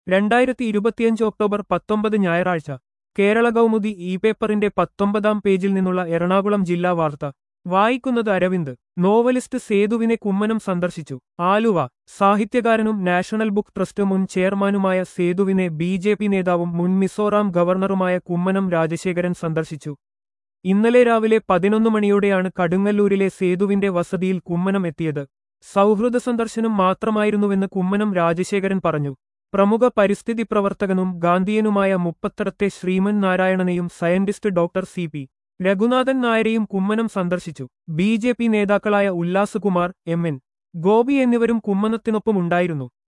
രണ്ടായിരത്തി ഇരുപത്തിയഞ്ച് ഒക്ടോബർ പത്തൊമ്പത് ഞായറാഴ്ച കേരള കൗമുദി ഇ പേപ്പറിന്റെ പത്തൊമ്പതാം പേജിൽ നിന്നുള്ള എറണാകുളം ജില്ലാ വാർത്ത വായിക്കുന്നത് അരവിന്ദ് നോവലിസ്റ്റ് സേതുവിനെ കുമ്മനം സന്ദർശിച്ചു ആലുവ സാഹിത്യകാരനും നാഷണൽ ബുക്ക് ട്രസ്റ്റ് മുൻ ചെയർമാനുമായ സേതുവിനെ ബി ജെ പി നേതാവും മുൻ മിസോറാം ഗവർണറുമായ കുമ്മനം രാജശേഖരൻ സന്ദർശിച്ചു ഇന്നലെ രാവിലെ പതിനൊന്ന് മണിയോടെയാണ് കടുങ്ങല്ലൂരിലെ സേതുവിന്റെ വസതിയിൽ കുമ്മനം എത്തിയത് സൗഹൃദ സന്ദർശനം മാത്രമായിരുന്നുവെന്ന് കുമ്മനം രാജശേഖരൻ പറഞ്ഞു പ്രമുഖ പരിസ്ഥിതി പ്രവർത്തകനും ഗാന്ധിയനുമായ മുപ്പത്തടത്തെ ശ്രീമൻ നാരായണനെയും scientist doctor C P Raghunathan നായരെയും കുമ്മനം സന്ദർശിച്ചു ബി ജെ പി നേതാക്കളായ ഉല്ലാസ് കുമാർ എം എൻ ഗോപി എന്നിവരും കുമ്മനത്തിനൊപ്പം ഉണ്ടായിരുന്നു